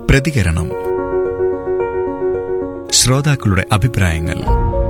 പ്രതികരണം ശ്രോതാക്കളുടെ അഭിപ്രായങ്ങൾ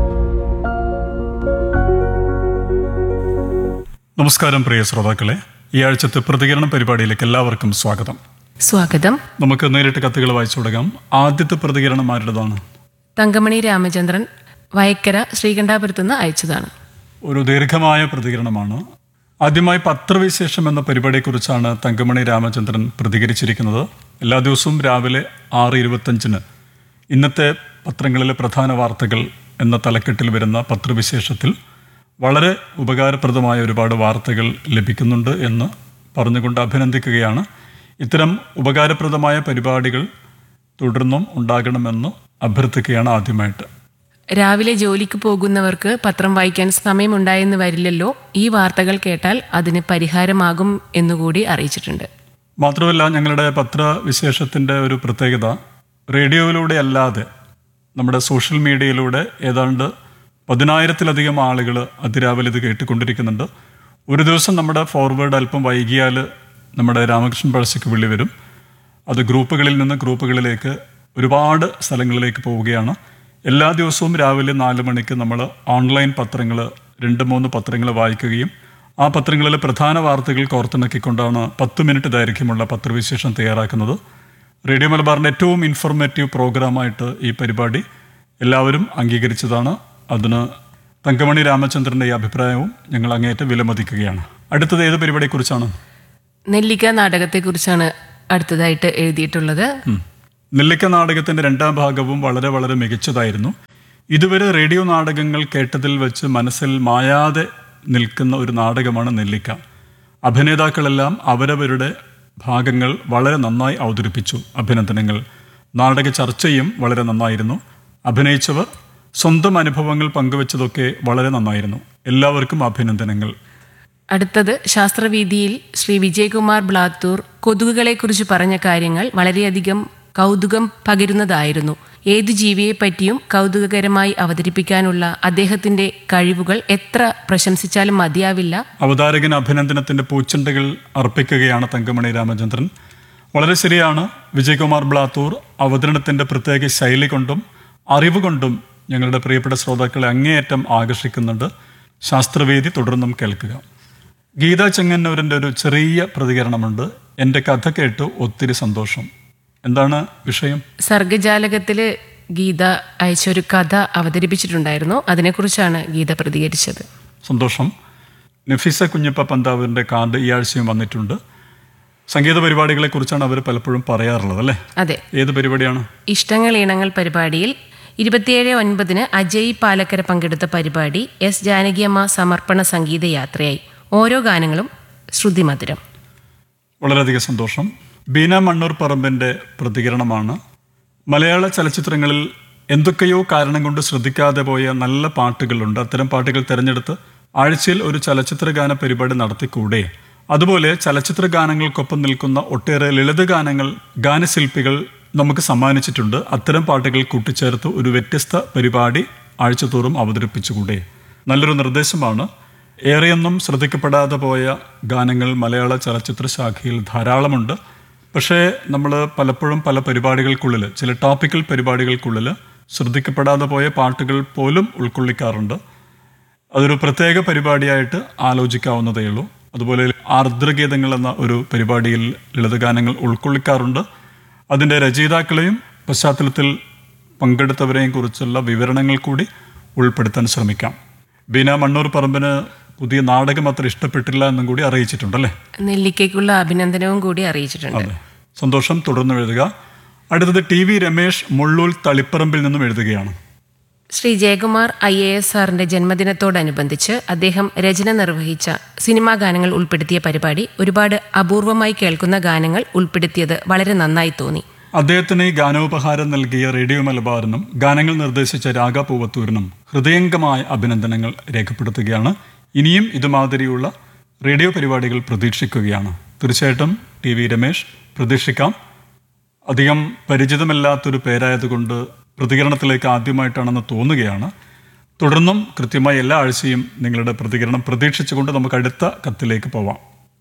നമസ്കാരം പ്രിയ ശ്രോതാക്കളെ ഈ ആഴ്ചത്തെ പ്രതികരണ പരിപാടിയിലേക്ക് എല്ലാവർക്കും സ്വാഗതം സ്വാഗതം നമുക്ക് നേരിട്ട് കത്തുകൾ വായിച്ചു തുടങ്ങാം ആദ്യത്തെ പ്രതികരണം ആരുടേതാണ് തങ്കമണി രാമചന്ദ്രൻ വയക്കര ശ്രീകണ്ഠാപുരത്ത് നിന്ന് അയച്ചതാണ് ഒരു ദീർഘമായ പ്രതികരണമാണ് ആദ്യമായി പത്രവിശേഷം എന്ന പരിപാടിയെക്കുറിച്ചാണ് തങ്കമണി രാമചന്ദ്രൻ പ്രതികരിച്ചിരിക്കുന്നത് എല്ലാ ദിവസവും രാവിലെ ആറ് ഇരുപത്തഞ്ചിന് ഇന്നത്തെ പത്രങ്ങളിലെ പ്രധാന വാർത്തകൾ എന്ന തലക്കെട്ടിൽ വരുന്ന പത്രവിശേഷത്തിൽ വളരെ ഉപകാരപ്രദമായ ഒരുപാട് വാർത്തകൾ ലഭിക്കുന്നുണ്ട് എന്ന് പറഞ്ഞുകൊണ്ട് അഭിനന്ദിക്കുകയാണ് ഇത്തരം ഉപകാരപ്രദമായ പരിപാടികൾ തുടർന്നും ഉണ്ടാകണമെന്ന് അഭ്യർത്ഥിക്കുകയാണ് ആദ്യമായിട്ട് രാവിലെ ജോലിക്ക് പോകുന്നവർക്ക് പത്രം വായിക്കാൻ സമയമുണ്ടായെന്ന് വരില്ലല്ലോ ഈ വാർത്തകൾ കേട്ടാൽ അതിന് പരിഹാരമാകും എന്നുകൂടി അറിയിച്ചിട്ടുണ്ട് മാത്രമല്ല ഞങ്ങളുടെ പത്രവിശേഷത്തിൻ്റെ ഒരു പ്രത്യേകത റേഡിയോയിലൂടെ അല്ലാതെ നമ്മുടെ സോഷ്യൽ മീഡിയയിലൂടെ ഏതാണ്ട് പതിനായിരത്തിലധികം ആളുകൾ അതിരാവിലെ ഇത് കേട്ടുകൊണ്ടിരിക്കുന്നുണ്ട് ഒരു ദിവസം നമ്മുടെ ഫോർവേഡ് അല്പം വൈകിയാൽ നമ്മുടെ രാമകൃഷ്ണൻ പഴശ്ശിക്ക് വിളി വരും അത് ഗ്രൂപ്പുകളിൽ നിന്ന് ഗ്രൂപ്പുകളിലേക്ക് ഒരുപാട് സ്ഥലങ്ങളിലേക്ക് പോവുകയാണ് എല്ലാ ദിവസവും രാവിലെ നാല് മണിക്ക് നമ്മൾ ഓൺലൈൻ പത്രങ്ങൾ രണ്ട് മൂന്ന് പത്രങ്ങൾ വായിക്കുകയും ആ പത്രങ്ങളിലെ പ്രധാന വാർത്തകൾ കോർത്തിണക്കിക്കൊണ്ടാണ് പത്ത് മിനിറ്റ് ദൈർഘ്യമുള്ള പത്രവിശേഷം തയ്യാറാക്കുന്നത് റേഡിയോ മലബാറിൻ്റെ ഏറ്റവും ഇൻഫോർമേറ്റീവ് പ്രോഗ്രാമായിട്ട് ഈ പരിപാടി എല്ലാവരും അംഗീകരിച്ചതാണ് അതിന് തങ്കമണി രാമചന്ദ്രൻ്റെ ഈ അഭിപ്രായവും ഞങ്ങൾ അങ്ങേയറ്റം വിലമതിക്കുകയാണ് അടുത്തത് ഏത് പരിപാടിയെക്കുറിച്ചാണ് നെല്ലിക്ക നാടകത്തെക്കുറിച്ചാണ് അടുത്തതായിട്ട് എഴുതിയിട്ടുള്ളത് ഉം. നെല്ലിക്ക നാടകത്തിന്റെ രണ്ടാം ഭാഗവും വളരെ വളരെ മികച്ചതായിരുന്നു ഇതുവരെ റേഡിയോ നാടകങ്ങൾ കേട്ടതിൽ വെച്ച് മനസ്സിൽ മായാതെ നിൽക്കുന്ന ഒരു നാടകമാണ് നെല്ലിക്ക അഭിനേതാക്കളെല്ലാം അവരവരുടെ ഭാഗങ്ങൾ വളരെ നന്നായി അവതരിപ്പിച്ചു അഭിനന്ദനങ്ങൾ നാടക ചർച്ചയും വളരെ നന്നായിരുന്നു അഭിനയിച്ചവർ സ്വന്തം അനുഭവങ്ങൾ പങ്കുവച്ചതൊക്കെ വളരെ നന്നായിരുന്നു എല്ലാവർക്കും അഭിനന്ദനങ്ങൾ അടുത്തത് ശാസ്ത്രവീതിയിൽ ശ്രീ വിജയകുമാർ ബ്ലാത്തൂർ കൊതുകുകളെക്കുറിച്ച് പറഞ്ഞ കാര്യങ്ങൾ വളരെയധികം കൗതുകം പകരുന്നതായിരുന്നു ഏതു ജീവിയെപ്പറ്റിയും കൗതുകകരമായി അവതരിപ്പിക്കാനുള്ള അദ്ദേഹത്തിന്റെ കഴിവുകൾ എത്ര പ്രശംസിച്ചാലും മതിയാവില്ല അവതാരകൻ അഭിനന്ദനത്തിന്റെ പൂച്ചെണ്ടുകൾ അർപ്പിക്കുകയാണ് തങ്കമണി രാമചന്ദ്രൻ വളരെ ശരിയാണ് വിജയകുമാർ ബ്ലാത്തൂർ അവതരണത്തിന്റെ പ്രത്യേക ശൈലി കൊണ്ടും അറിവ് കൊണ്ടും ഞങ്ങളുടെ പ്രിയപ്പെട്ട ശ്രോതാക്കളെ അങ്ങേയറ്റം ആകർഷിക്കുന്നുണ്ട് ശാസ്ത്രവേദി തുടർന്നും കേൾക്കുക ഗീത ചെങ്ങന്നൂരിൻ്റെ ഒരു ചെറിയ പ്രതികരണമുണ്ട് എൻ്റെ കഥ കേട്ട് ഒത്തിരി സന്തോഷം എന്താണ് വിഷയം സർഗജാലകത്തില് ഗീത അയച്ചൊരു കഥ അവതരിപ്പിച്ചിട്ടുണ്ടായിരുന്നു അതിനെക്കുറിച്ചാണ് ഗീത പ്രതികരിച്ചത് സന്തോഷം നഫീസ കുഞ്ഞപ്പ പന്താവിൻ്റെ കാർഡ് ഈ ആഴ്ചയും വന്നിട്ടുണ്ട് സംഗീത പരിപാടികളെക്കുറിച്ചാണ് അവർ പലപ്പോഴും പറയാറുള്ളത് അല്ലേ അതെ ഏത് പരിപാടിയാണ് ഇഷ്ടങ്ങൾ ഇണങ്ങൾ പരിപാടിയിൽ ഇരുപത്തിയേഴ് ഒൻപതിന് അജയ് പാലക്കര പങ്കെടുത്ത പരിപാടി എസ് ജാനകിയമ്മ സമർപ്പണ സംഗീത യാത്രയായി ഓരോ ഗാനങ്ങളും ശ്രുതിമധുരം വളരെയധികം സന്തോഷം ബീന മണ്ണൂർ പറമ്പിൻ്റെ പ്രതികരണമാണ് മലയാള ചലച്ചിത്രങ്ങളിൽ എന്തൊക്കെയോ കാരണം കൊണ്ട് ശ്രദ്ധിക്കാതെ പോയ നല്ല പാട്ടുകളുണ്ട് അത്തരം പാട്ടുകൾ തിരഞ്ഞെടുത്ത് ആഴ്ചയിൽ ഒരു ചലച്ചിത്ര ഗാന പരിപാടി നടത്തിക്കൂടെ അതുപോലെ ചലച്ചിത്ര ഗാനങ്ങൾക്കൊപ്പം നിൽക്കുന്ന ഒട്ടേറെ ലളിത ഗാനങ്ങൾ ഗാനശില്പികൾ നമുക്ക് സമ്മാനിച്ചിട്ടുണ്ട് അത്തരം പാട്ടുകൾ കൂട്ടിച്ചേർത്ത് ഒരു വ്യത്യസ്ത പരിപാടി ആഴ്ചതോറും അവതരിപ്പിച്ചുകൂടെ നല്ലൊരു നിർദ്ദേശമാണ് ഏറെയൊന്നും ശ്രദ്ധിക്കപ്പെടാതെ പോയ ഗാനങ്ങൾ മലയാള ചലച്ചിത്ര ശാഖയിൽ ധാരാളമുണ്ട് പക്ഷേ നമ്മൾ പലപ്പോഴും പല പരിപാടികൾക്കുള്ളിൽ ചില ടോപ്പിക്കൽ പരിപാടികൾക്കുള്ളിൽ ശ്രദ്ധിക്കപ്പെടാതെ പോയ പാട്ടുകൾ പോലും ഉൾക്കൊള്ളിക്കാറുണ്ട് അതൊരു പ്രത്യേക പരിപാടിയായിട്ട് ആലോചിക്കാവുന്നതേ ഉള്ളൂ അതുപോലെ ആർദ്രഗീതങ്ങൾ എന്ന ഒരു പരിപാടിയിൽ ലളിതഗാനങ്ങൾ ഉൾക്കൊള്ളിക്കാറുണ്ട് അതിൻ്റെ രചയിതാക്കളെയും പശ്ചാത്തലത്തിൽ പങ്കെടുത്തവരെയും കുറിച്ചുള്ള വിവരണങ്ങൾ കൂടി ഉൾപ്പെടുത്താൻ ശ്രമിക്കാം ബീന മണ്ണൂർ പറമ്പിന് പുതിയ നാടകം അത്ര ഇഷ്ടപ്പെട്ടില്ല എന്നും കൂടി അറിയിച്ചിട്ടുണ്ടല്ലേ നെല്ലിക്കയ്ക്കുള്ള അഭിനന്ദനവും കൂടി അറിയിച്ചിട്ടുണ്ട് അതെ സന്തോഷം തുടർന്ന് എഴുതുക അടുത്തത് ടി വി രമേശ് മുള്ളൂൽ തളിപ്പറമ്പിൽ നിന്നും എഴുതുകയാണ് Sri Jayakumar I A S സാറിന്റെ ജന്മദിനത്തോടനുബന്ധിച്ച് അദ്ദേഹം രചന നിർവഹിച്ച സിനിമാ ഗാനങ്ങൾ ഉൾപ്പെടുത്തിയ പരിപാടി ഒരുപാട് അപൂർവമായി കേൾക്കുന്ന ഗാനങ്ങൾ ഉൾപ്പെടുത്തിയത് വളരെ നന്നായി തോന്നി അദ്ദേഹത്തിന് ഈ ഗാനോപഹാരം നൽകിയ റേഡിയോ മലബാറിനും ഗാനങ്ങൾ നിർദ്ദേശിച്ച രാഗ പൂവത്തൂരിനും ഹൃദയംഗമായ അഭിനന്ദനങ്ങൾ രേഖപ്പെടുത്തുകയാണ് ഇനിയും ഇതുമാതിരിയുള്ള റേഡിയോ പരിപാടികൾ പ്രതീക്ഷിക്കുകയാണ് തീർച്ചയായിട്ടും ടി വി രമേശ് പ്രതീക്ഷിക്കാം അധികം പരിചിതമല്ലാത്തൊരു പേരായതുകൊണ്ട് പ്രതികരണത്തിലേക്ക് ആദ്യമായിട്ടാണെന്ന് തോന്നുകയാണ് തുടർന്നും കൃത്യമായി എല്ലാ ആഴ്ചയും നിങ്ങളുടെ പ്രതികരണം പ്രതീക്ഷിച്ചുകൊണ്ട് നമുക്ക് അടുത്ത കത്തിലേക്ക് പോവാം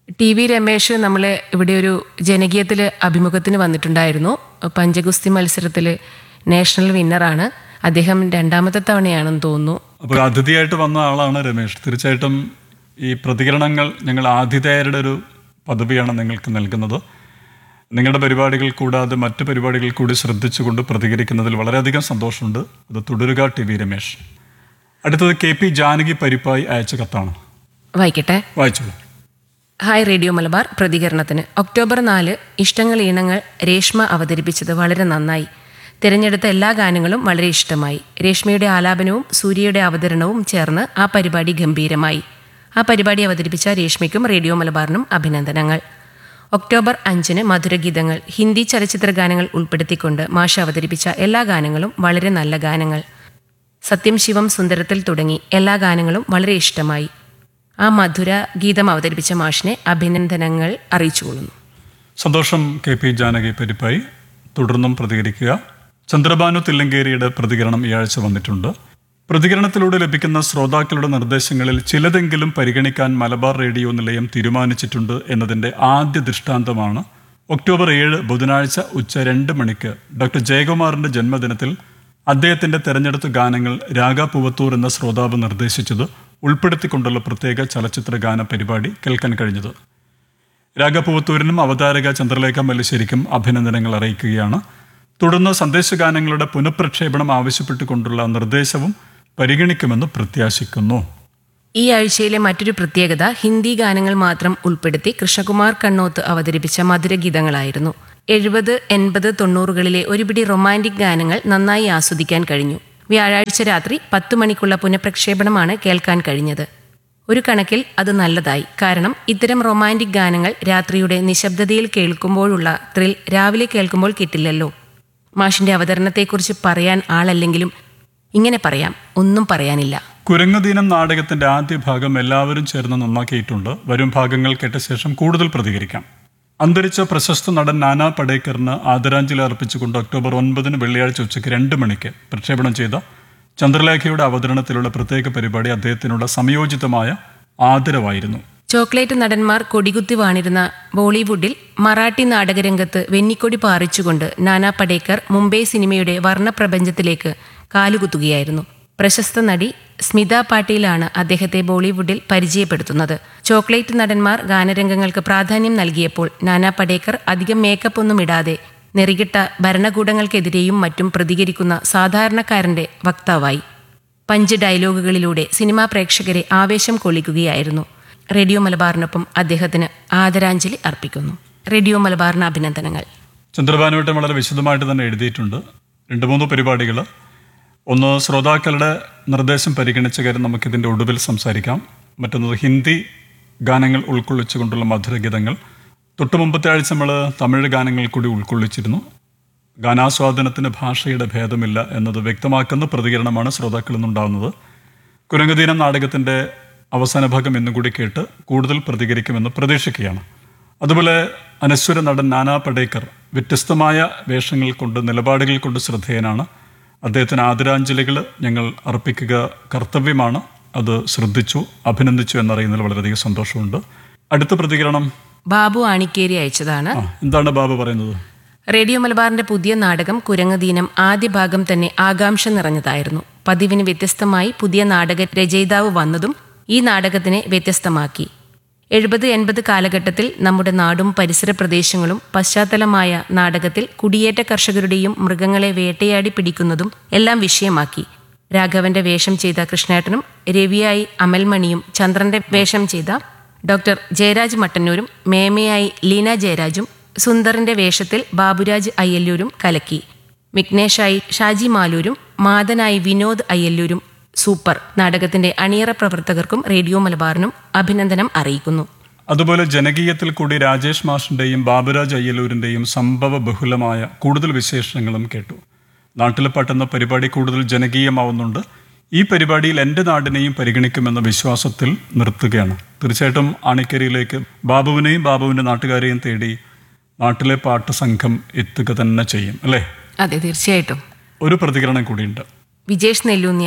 ടി വി രമേശ് നമ്മൾ ഇവിടെ ഒരു ജനകീയത്തിൽ അഭിമുഖത്തിന് വന്നിട്ടുണ്ടായിരുന്നു പഞ്ചഗുസ്തി മത്സരത്തിൽ നാഷണൽ വിന്നറാണ് അദ്ദേഹം രണ്ടാമത്തെ തവണയാണെന്ന് തോന്നുന്നു അപ്പോൾ അതിഥിയായിട്ട് വന്ന ആളാണ് രമേശ് തീർച്ചയായിട്ടും ഈ പ്രതികരണങ്ങൾ ഞങ്ങൾ ആതിഥേയരുടെ ഒരു പദവിയാണ് നിങ്ങൾക്ക് നൽകുന്നത് നിങ്ങളുടെ പരിപാടികൾ കൂടാതെ മറ്റ് പരിപാടികൾ കൂടി ശ്രദ്ധിച്ചുകൊണ്ട് പ്രതികരിക്കുന്നതിൽ വളരെയധികം സന്തോഷമുണ്ട് അത് തുടരുക ടി വി രമേശ് അടുത്തത് കെ പി ജാനകി പരിപ്പായി അയച്ച കത്താണ് വായിക്കട്ടെ വായിച്ചോളൂ ഹായ് റേഡിയോ മലബാർ പ്രതികരണത്തിന് ഒക്ടോബർ നാല് ഇഷ്ടങ്ങൾ ഈണങ്ങൾ രേഷ്മ അവതരിപ്പിച്ചത് വളരെ നന്നായി തിരഞ്ഞെടുത്ത എല്ലാ ഗാനങ്ങളും വളരെ ഇഷ്ടമായി രേഷ്മയുടെ ആലാപനവും സൂര്യയുടെ അവതരണവും ചേർന്ന് ആ പരിപാടി ഗംഭീരമായി ആ പരിപാടി അവതരിപ്പിച്ച രേഷ്മയ്ക്കും റേഡിയോ മലബാറിനും അഭിനന്ദനങ്ങൾ ഒക്ടോബർ അഞ്ചിന് മധുരഗീതങ്ങൾ ഹിന്ദി ചലച്ചിത്ര ഗാനങ്ങൾ ഉൾപ്പെടുത്തിക്കൊണ്ട് മാഷ അവതരിപ്പിച്ച എല്ലാ ഗാനങ്ങളും വളരെ നല്ല ഗാനങ്ങൾ സത്യം ശിവം സുന്ദരത്തിൽ തുടങ്ങി എല്ലാ ഗാനങ്ങളും വളരെ ഇഷ്ടമായി ആ മധുര ഗീതം അവതരിപ്പിച്ച മാഷിനെ അഭിനന്ദനങ്ങൾ അറിയിച്ചുകൊള്ളുന്നു സന്തോഷം കെ പി ജാനകി പരിപ്പായി തുടർന്നും പ്രതികരിക്കുക ചന്ദ്രബാനു തില്ലങ്കേരിയുടെ പ്രതികരണം ഈ ആഴ്ച വന്നിട്ടുണ്ട് പ്രതികരണത്തിലൂടെ ലഭിക്കുന്ന ശ്രോതാക്കളുടെ നിർദ്ദേശങ്ങളിൽ ചിലതെങ്കിലും പരിഗണിക്കാൻ മലബാർ റേഡിയോ നിലയം തീരുമാനിച്ചിട്ടുണ്ട് എന്നതിന്റെ ആദ്യ ദൃഷ്ടാന്തമാണ് ഒക്ടോബർ ഏഴ് ബുധനാഴ്ച ഉച്ച രണ്ട് മണിക്ക് ഡോക്ടർ ജയകുമാറിന്റെ ജന്മദിനത്തിൽ അദ്ദേഹത്തിന്റെ തെരഞ്ഞെടുത്ത ഗാനങ്ങൾ രാഗ പൂവത്തൂർ എന്ന ശ്രോതാവ് നിർദ്ദേശിച്ചത് ഉൾപ്പെടുത്തിക്കൊണ്ടുള്ള പ്രത്യേക ചലച്ചിത്ര ഗാന പരിപാടി കേൾക്കാൻ കഴിഞ്ഞത് രാഗപൂവത്തൂരിനും അവതാരക ചന്ദ്രലേഖ മല്ലിശ്ശേരിക്കും അഭിനന്ദനങ്ങൾ അറിയിക്കുകയാണ് തുടർന്ന് സന്ദേശഗാനങ്ങളുടെ പുനഃപ്രക്ഷേപണം ആവശ്യപ്പെട്ടുകൊണ്ടുള്ള നിർദ്ദേശവും പരിഗണിക്കുമെന്ന് പ്രത്യാശിക്കുന്നു ഈ ആഴ്ചയിലെ മറ്റൊരു പ്രത്യേകത ഹിന്ദി ഗാനങ്ങൾ മാത്രം ഉൾപ്പെടുത്തി കൃഷ്ണകുമാർ കണ്ണോത്ത് അവതരിപ്പിച്ച മധുരഗീതങ്ങളായിരുന്നു എഴുപത് എൺപത് തൊണ്ണൂറുകളിലെ ഒരുപിടി റൊമാൻറ്റിക് ഗാനങ്ങൾ നന്നായി ആസ്വദിക്കാൻ കഴിഞ്ഞു വ്യാഴാഴ്ച രാത്രി പത്തു മണിക്കുള്ള പുനഃപ്രക്ഷേപണമാണ് കേൾക്കാൻ കഴിഞ്ഞത് ഒരു കണക്കിൽ അത് നല്ലതായി കാരണം ഇത്തരം റൊമാൻറ്റിക് ഗാനങ്ങൾ രാത്രിയുടെ നിശബ്ദതയിൽ കേൾക്കുമ്പോഴുള്ള ത്രിൽ രാവിലെ കേൾക്കുമ്പോൾ കിട്ടില്ലല്ലോ മാഷിന്റെ അവതരണത്തെക്കുറിച്ച് പറയാൻ ആളല്ലെങ്കിലും ഇങ്ങനെ പറയാം ഒന്നും പറയാനില്ല കുരങ്ങുദീനം നാടകത്തിന്റെ ആദ്യ ഭാഗം എല്ലാവരും ചേർന്ന് നന്നാക്കിയിട്ടുണ്ട് വരും ഭാഗങ്ങൾ കേട്ട ശേഷം കൂടുതൽ പ്രതികരിക്കാം അന്തരിച്ച പ്രശസ്ത നടൻ നാനാ പടേക്കറിന് ആദരാഞ്ജലി അർപ്പിച്ചുകൊണ്ട് ഒക്ടോബർ ഒൻപതിന് വെള്ളിയാഴ്ച ഉച്ചയ്ക്ക് രണ്ട് മണിക്ക് പ്രക്ഷേപണം ചെയ്ത ചന്ദ്രലേഖയുടെ അവതരണത്തിലുള്ള പ്രത്യേക പരിപാടി അദ്ദേഹത്തിനുള്ള സംയോജിതമായ ആദരവായിരുന്നു ചോക്ലേറ്റ് നടന്മാർ കൊടികുത്തി വാണിരുന്ന ബോളിവുഡിൽ മറാഠി നാടകരംഗത്ത് വെന്നിക്കൊടി പാറിച്ചുകൊണ്ട് നാനാ പടേക്കർ മുംബൈ സിനിമയുടെ വർണ്ണപ്രപഞ്ചത്തിലേക്ക് കാലുകുത്തുകയായിരുന്നു പ്രശസ്ത നടി സ്മിത പാട്ടീലാണ് അദ്ദേഹത്തെ ബോളിവുഡിൽ പരിചയപ്പെടുത്തുന്നത് ചോക്ലേറ്റ് നടന്മാർ ഗാനരംഗങ്ങൾക്ക് പ്രാധാന്യം നൽകിയപ്പോൾ നാനാ പടേക്കർ അധികം മേക്കപ്പ് ഒന്നും ഇടാതെ നെറികിട്ട ഭരണകൂടങ്ങൾക്കെതിരെയും മറ്റും പ്രതികരിക്കുന്ന സാധാരണക്കാരന്റെ വക്താവായി പഞ്ച് ഡയലോഗുകളിലൂടെ സിനിമാ പ്രേക്ഷകരെ ആവേശം കൊള്ളിക്കുകയായിരുന്നു റേഡിയോ മലബാറിനൊപ്പം അദ്ദേഹത്തിന് ആദരാഞ്ജലി അർപ്പിക്കുന്നു റേഡിയോ മലബാറിന് അഭിനന്ദനങ്ങൾ ചന്ദ്രബാനുവട്ടം വളരെ വിശദമായിട്ട് തന്നെ എഴുതിയിട്ടുണ്ട് രണ്ട് മൂന്ന് പരിപാടികൾ ഒന്ന് ശ്രോതാക്കളുടെ നിർദ്ദേശം പരിഗണിച്ച കാര്യം നമുക്കിതിൻ്റെ ഒടുവിൽ സംസാരിക്കാം മറ്റൊന്നത് ഹിന്ദി ഗാനങ്ങൾ ഉൾക്കൊള്ളിച്ചുകൊണ്ടുള്ള മധുരഗീതങ്ങൾ തൊട്ടു മുമ്പത്തെ ആഴ്ച നമ്മൾ തമിഴ് ഗാനങ്ങൾ കൂടി ഉൾക്കൊള്ളിച്ചിരുന്നു ഗാനാസ്വാദനത്തിന് ഭാഷയുടെ ഭേദമില്ല എന്നത് വ്യക്തമാക്കുന്ന പ്രതികരണമാണ് ശ്രോതാക്കളിൽ നിന്നുണ്ടാകുന്നത് കുരങ്ങുദീനം നാടകത്തിൻ്റെ അവസാന ഭാഗം എന്നും കൂടി കേട്ട് കൂടുതൽ പ്രതികരിക്കുമെന്ന് പ്രതീക്ഷിക്കുകയാണ് അതുപോലെ അനശ്വര നടൻ നാനാ പടേക്കർ വ്യത്യസ്തമായ വേഷങ്ങൾ കൊണ്ട് നിലപാടുകൾ കൊണ്ട് ശ്രദ്ധേയനാണ് അദ്ദേഹത്തിന് ആദരാഞ്ജലികൾ ഞങ്ങൾ അർപ്പിക്കുക കർത്തവ്യമാണ് അത് ശ്രദ്ധിച്ചു അഭിനന്ദിച്ചു എന്നറിയുന്നതിൽ വളരെയധികം സന്തോഷമുണ്ട് അടുത്ത പ്രതികരണം ബാബു ആണിക്കേരി അയച്ചതാണ് ആ എന്താണ് ബാബു പറയുന്നത് റേഡിയോ മലബാറിന്റെ പുതിയ നാടകം കുരങ്ങദീനം ആദ്യ ഭാഗം തന്നെ ആകാംക്ഷ നിറഞ്ഞതായിരുന്നു പതിവിന് വ്യത്യസ്തമായി പുതിയ നാടക രചയിതാവ് വന്നതും ഈ നാടകത്തിനെ വ്യത്യസ്തമാക്കി എഴുപത് എൺപത് കാലഘട്ടത്തിൽ നമ്മുടെ നാടും പരിസര പ്രദേശങ്ങളും പശ്ചാത്തലമായ നാടകത്തിൽ കുടിയേറ്റ കർഷകരുടെയും മൃഗങ്ങളെ വേട്ടയാടി പിടിക്കുന്നതും എല്ലാം വിഷയമാക്കി രാഘവന്റെ വേഷം ചെയ്ത കൃഷ്ണേട്ടനും രവിയായി അമൽമണിയും ചന്ദ്രന്റെ വേഷം ചെയ്ത ഡോക്ടർ ജയരാജ് മട്ടന്നൂരും മേമയായി ലീന ജയരാജും സുന്ദറിന്റെ വേഷത്തിൽ ബാബുരാജ് അയ്യല്ലൂരും കലക്കി വിഘ്നേഷായി ഷാജി മാലൂരും മാതനായി വിനോദ് അയ്യല്ലൂരും സൂപ്പർ നാടകത്തിന്റെ അണിയറ പ്രവർത്തകർക്കും റേഡിയോ മലബാറിനും അഭിനന്ദനം അറിയിക്കുന്നു അതുപോലെ ജനകീയത്തിൽ കൂടി രാജേഷ് മാഷിന്റെയും ബാബുരാജ് അയ്യലൂരിന്റെയും സംഭവ ബഹുലമായ കൂടുതൽ വിശേഷങ്ങളും കേട്ടു നാട്ടിലെ പാട്ടെന്ന പരിപാടി കൂടുതൽ ജനകീയമാവുന്നുണ്ട് ഈ പരിപാടിയിൽ എൻ്റെ നാടിനെയും പരിഗണിക്കുമെന്ന വിശ്വാസത്തിൽ നിർത്തുകയാണ് തീർച്ചയായിട്ടും ആണിക്കരിയിലേക്ക് ബാബുവിനെയും ബാബുവിൻ്റെ നാട്ടുകാരെയും തേടി നാട്ടിലെ പാട്ട് സംഘം എത്തുക തന്നെ ചെയ്യും അല്ലേ അതെ തീർച്ചയായിട്ടും ഒരു പ്രതികരണം കൂടിയുണ്ട് വിജേഷ് നെല്ലൂന്നിയാണ്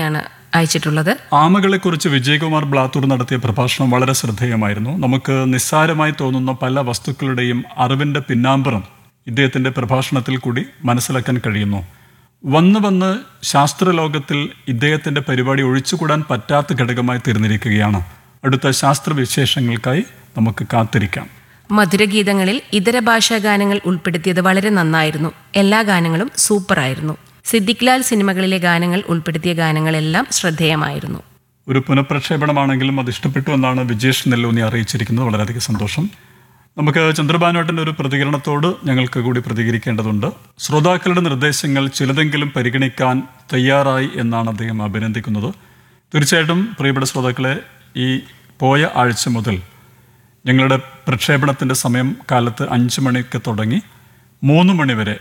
അയച്ചിട്ടുള്ളത് ആമകളെക്കുറിച്ച് വിജയകുമാർ ബ്ലാത്തൂർ നടത്തിയ പ്രഭാഷണം വളരെ ശ്രദ്ധേയമായിരുന്നു നമുക്ക് നിസ്സാരമായി തോന്നുന്ന പല വസ്തുക്കളുടെയും അറിവിന്റെ പിന്നാമ്പറം ഇദ്ദേഹത്തിന്റെ പ്രഭാഷണത്തിൽ കൂടി മനസ്സിലാക്കാൻ കഴിയുന്നു വന്ന് വന്ന് ശാസ്ത്രലോകത്തിൽ ഇദ്ദേഹത്തിന്റെ പരിപാടി ഒഴിച്ചുകൂടാൻ പറ്റാത്ത ഘടകമായി തീർന്നിരിക്കുകയാണ് അടുത്ത ശാസ്ത്രവിശേഷങ്ങൾക്കായി നമുക്ക് കാത്തിരിക്കാം മധുരഗീതങ്ങളിൽ ഇതര ഭാഷാ ഗാനങ്ങൾ ഉൾപ്പെടുത്തിയത് വളരെ നന്നായിരുന്നു എല്ലാ ഗാനങ്ങളും സൂപ്പറായിരുന്നു സിദ്ദിഖ് ലാൽ സിനിമകളിലെ ഗാനങ്ങൾ ഉൾപ്പെടുത്തിയ ഗാനങ്ങളെല്ലാം ശ്രദ്ധേയമായിരുന്നു ഒരു പുനഃപ്രക്ഷേപണമാണെങ്കിലും അത് ഇഷ്ടപ്പെട്ടു എന്നാണ് വിജേഷ് നെല്ലൂന്നി അറിയിച്ചിരിക്കുന്നത് വളരെയധികം സന്തോഷം നമുക്ക് ചന്ദ്രബാനുവേട്ടൻ്റെ ഒരു പ്രതികരണത്തോട് ഞങ്ങൾക്ക് കൂടി പ്രതികരിക്കേണ്ടതുണ്ട് ശ്രോതാക്കളുടെ നിർദ്ദേശങ്ങൾ ചിലതെങ്കിലും പരിഗണിക്കാൻ തയ്യാറായി എന്നാണ് അദ്ദേഹം അഭിനന്ദിക്കുന്നത് തീർച്ചയായിട്ടും പ്രിയപ്പെട്ട ശ്രോതാക്കളെ ഈ പോയ ആഴ്ച മുതൽ ഞങ്ങളുടെ പ്രക്ഷേപണത്തിൻ്റെ സമയം കാലത്ത് അഞ്ച് മണിക്ക് തുടങ്ങി മൂന്ന് മണി വരെ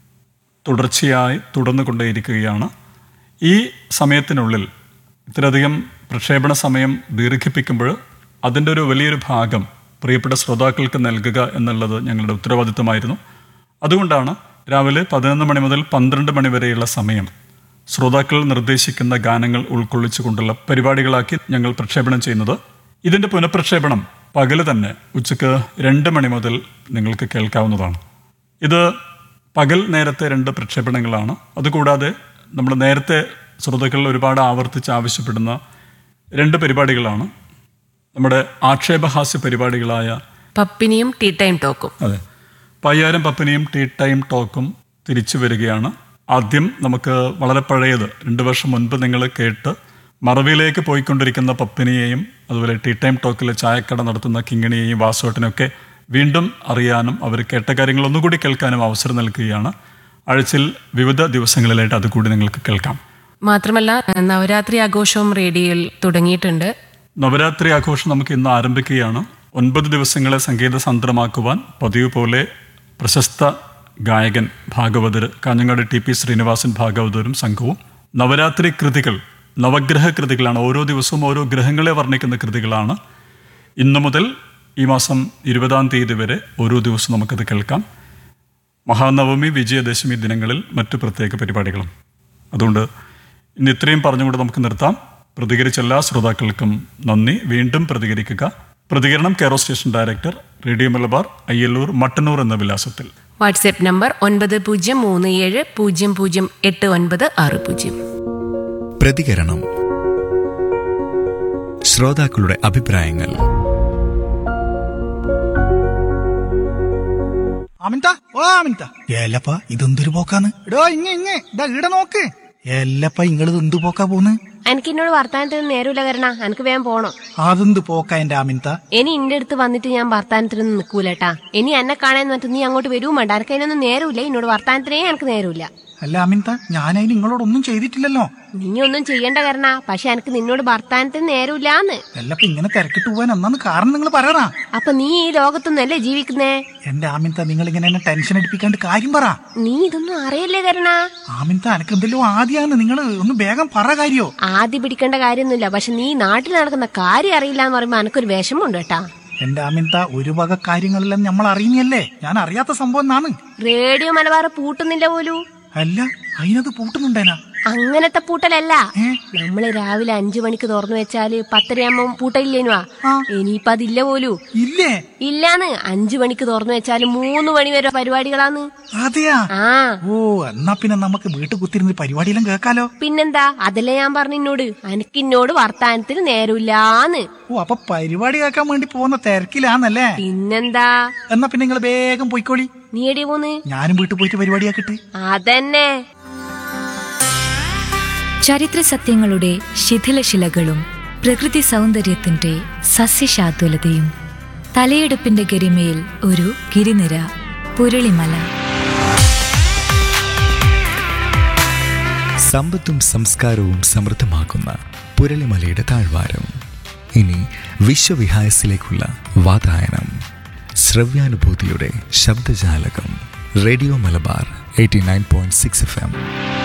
തുടർച്ചയായി തുടർന്നു കൊണ്ടേയിരിക്കുകയാണ് ഈ സമയത്തിനുള്ളിൽ ഇത്രയധികം പ്രക്ഷേപണ സമയം ദീർഘിപ്പിക്കുമ്പോൾ അതിൻ്റെ ഒരു വലിയൊരു ഭാഗം പ്രിയപ്പെട്ട ശ്രോതാക്കൾക്ക് നൽകുക എന്നുള്ളത് ഞങ്ങളുടെ ഉത്തരവാദിത്തമായിരുന്നു അതുകൊണ്ടാണ് രാവിലെ പതിനൊന്ന് മണി മുതൽ പന്ത്രണ്ട് മണി വരെയുള്ള സമയം ശ്രോതാക്കൾ നിർദ്ദേശിക്കുന്ന ഗാനങ്ങൾ ഉൾക്കൊള്ളിച്ചുകൊണ്ടുള്ള പരിപാടികളാക്കി ഞങ്ങൾ പ്രക്ഷേപണം ചെയ്യുന്നത് ഇതിൻ്റെ പുനഃപ്രക്ഷേപണം പകല് തന്നെ ഉച്ചയ്ക്ക് രണ്ട് മണി മുതൽ നിങ്ങൾക്ക് കേൾക്കാവുന്നതാണ് ഇത് പകൽ നേരത്തെ രണ്ട് പ്രക്ഷേപണങ്ങളാണ് അതുകൂടാതെ നമ്മൾ നേരത്തെ ശ്രോതാക്കൾ ഒരുപാട് ആവർത്തിച്ച് ആവശ്യപ്പെടുന്ന രണ്ട് പരിപാടികളാണ് നമ്മുടെ ആക്ഷേപഹാസ്യ പരിപാടികളായ പപ്പിനിയും ടീ ടൈം ടോക്കും അതെ പയ്യാരം പപ്പനിയും ടീ ടൈം ടോക്കും തിരിച്ചു വരികയാണ് ആദ്യം നമുക്ക് വളരെ പഴയത് രണ്ട് വർഷം മുൻപ് നിങ്ങൾ കേട്ട് മറവിയിലേക്ക് പോയിക്കൊണ്ടിരിക്കുന്ന പപ്പിനിയെയും അതുപോലെ ടീ ടൈം ടോക്കിലെ ചായക്കട നടത്തുന്ന കിങ്ങിണിയെയും വാസുവേട്ടനെയൊക്കെ വീണ്ടും അറിയാനും അവർ കേട്ട കാര്യങ്ങൾ ഒന്നുകൂടി കേൾക്കാനും അവസരം നൽകുകയാണ് ആഴ്ചയിൽ വിവിധ ദിവസങ്ങളിലായിട്ട് അതുകൂടി നിങ്ങൾക്ക് കേൾക്കാം മാത്രമല്ല നവരാത്രി ആഘോഷവും റേഡിയോയിൽ തുടങ്ങിയിട്ടുണ്ട് നവരാത്രി ആഘോഷം നമുക്ക് ഇന്ന് ആരംഭിക്കുകയാണ് ഒൻപത് ദിവസങ്ങളെ സംഗീത സന്ത്രമാക്കുവാൻ പതിവ് പോലെ പ്രശസ്ത ഗായകൻ ഭാഗവതർ കാഞ്ഞങ്ങാട് ടി പി ശ്രീനിവാസൻ ഭാഗവതരും സംഘവും നവരാത്രി കൃതികൾ നവഗ്രഹ കൃതികളാണ് ഓരോ ദിവസവും ഓരോ ഗ്രഹങ്ങളെ വർണ്ണിക്കുന്ന കൃതികളാണ് ഇന്നു മുതൽ ഈ മാസം ഇരുപതാം തീയതി വരെ ഓരോ ദിവസവും നമുക്കത് കേൾക്കാം മഹാനവമി വിജയദശമി ദിനങ്ങളിൽ മറ്റു പ്രത്യേക പരിപാടികളും അതുകൊണ്ട് ഇന്ന് ഇത്രയും പറഞ്ഞുകൊണ്ട് നമുക്ക് നിർത്താം പ്രതികരിച്ച എല്ലാ ശ്രോതാക്കൾക്കും നന്ദി വീണ്ടും പ്രതികരിക്കുക പ്രതികരണം care of station director radio Malabar Ayyallur Mattannur എന്ന വിലാസത്തിൽ വാട്സ്ആപ്പ് നമ്പർ ഒൻപത് പൂജ്യം മൂന്ന് ഏഴ് പൂജ്യം പൂജ്യം എട്ട് ഒൻപത് ആറ് പൂജ്യം പ്രതികരണം ശ്രോതാക്കളുടെ അഭിപ്രായങ്ങൾ അമിൻത ഓ അമിൻത ഏലപ്പ ഇതെന്തൊരു പോക്കാന്ന് എടോ ഇങ്ങ ഇങ്ങ ഇതാ ഈടെ നോക്ക് ഏലപ്പ ഇങ്ങളത് എന്ത് പോക്കാ പോന്ന് എനിക്ക് എന്നോട് വർത്താനത്തിന് നേരമില്ല കരണ എനിക്ക് വേഗം പോണം അതെന്ത് പോക്കാ എന്റെ അമിൻത ഇനി ഇന്റെ അടുത്ത് വന്നിട്ട് ഞാൻ വർത്താനത്തിനൊന്നും നിൽക്കൂലട്ടാ ഇനി എന്നെ കാണാൻ എന്നിട്ട് നീ അങ്ങോട്ട് വരും വേണ്ട എനിക്ക് അതിനൊന്നും നേരമില്ല എന്നോട് വർത്താനത്തിനേ എനിക്ക് നേരമില്ല അല്ല അമിൻത ഞാനതിന് നിങ്ങളോടൊന്നും ചെയ്തിട്ടില്ലല്ലോ നീ ഒന്നും ചെയ്യണ്ട കരണ പക്ഷെ എനിക്ക് നിന്നോട് വർത്താനത്തിന് നേരമില്ലാന്ന് എല്ലപ്പ ഇങ്ങനെ തിരക്കിട്ട് പോവാൻ എന്നാന്ന് കാരണം നിങ്ങൾ പറയണ അപ്പൊ നീ ഈ ലോകത്തൊന്നല്ലേ ജീവിക്കുന്നേ എന്റെ ആമിൻത നിങ്ങൾ ഇങ്ങനെ എന്നെ ടെൻഷൻ അടിപ്പിക്കാണ്ട് കാര്യം പറ നീ ഇതൊന്നും അറിയല്ലേ കരണ ആമിൻത എനക്ക് എന്തെല്ലോ ആദ്യമാണ് നിങ്ങൾ ഒന്ന് വേഗം പറ കാര്യോ ആദ്യം പിടിക്കേണ്ട കാര്യമൊന്നുമില്ല പക്ഷെ നീ നാട്ടിൽ നടക്കുന്ന കാര്യം അറിയില്ല എന്ന് പറയുമ്പോ എനിക്കൊരു വിഷമമുണ്ട് കേട്ടാ എന്റെ ആമിൻത ഒരു വക കാര്യങ്ങളെല്ലാം നമ്മൾ അറിയുന്നല്ലേ ഞാൻ അറിയാത്ത സംഭവം എന്നാണ് റേഡിയോ മലബാർ പൂട്ടുന്നില്ല പോലും അല്ല അതിനത് പൂട്ടുന്നുണ്ടേനാ അങ്ങനത്തെ പൂട്ടലല്ല ഏ? നമ്മള് രാവിലെ അഞ്ചു മണിക്ക് തുറന്നു വെച്ചാല് പത്തരയാകുമ്പോ പൂട്ടയില്ലേനുവാ ഇനിയിപ്പൊ അതില്ല പോലൂ ഇല്ലേ ഇല്ലാന്ന് അഞ്ചു മണിക്ക് തുറന്നു വെച്ചാല് മൂന്ന് മണി വരെ പരിപാടികളാന്ന് അതെയാ ആ ഓ എന്നാ പിന്നെ നമുക്ക് വീട്ടിൽ കുത്തിരുന്ന് പരിപാടിയെല്ലാം കേൾക്കാലോ പിന്നെന്താ അതല്ലേ ഞാൻ പറഞ്ഞു എന്നോട് അനക്കിന്നോട് വർത്താനത്തിന് നേരമില്ലാന്ന് ഓ അപ്പൊ പരിപാടി കേൾക്കാൻ വേണ്ടി പോകുന്ന തിരക്കിലാന്നല്ലേ പിന്നെന്താ എന്നാ പിന്നെ നിങ്ങൾ വേഗം പോയിക്കോളി നീ എടി പോന്ന് ഞാനും വീട്ടിൽ പോയിട്ട് പരിപാടിയാക്കിട്ട് അതന്നെ ചരിത്ര സത്യങ്ങളുടെ ശിഥിലശിലകളും പ്രകൃതി സൗന്ദര്യത്തിന്റെ സസ്യശാതുലതയും തലയെടുപ്പിന്റെ ഗരിമയിൽ ഒരു ഗിരിനിര പുരളിമല സമ്പത്തും സംസ്കാരവും സമൃദ്ധമാക്കുന്ന പുരളിമലയുടെ താഴ്വാരം ഇനി വിശ്വവിഹായസിലേക്കുള്ള വാതായനം ശ്രവ്യാനുഭൂതിയുടെ ശബ്ദജാലകം radio Malabar eighty nine point six F M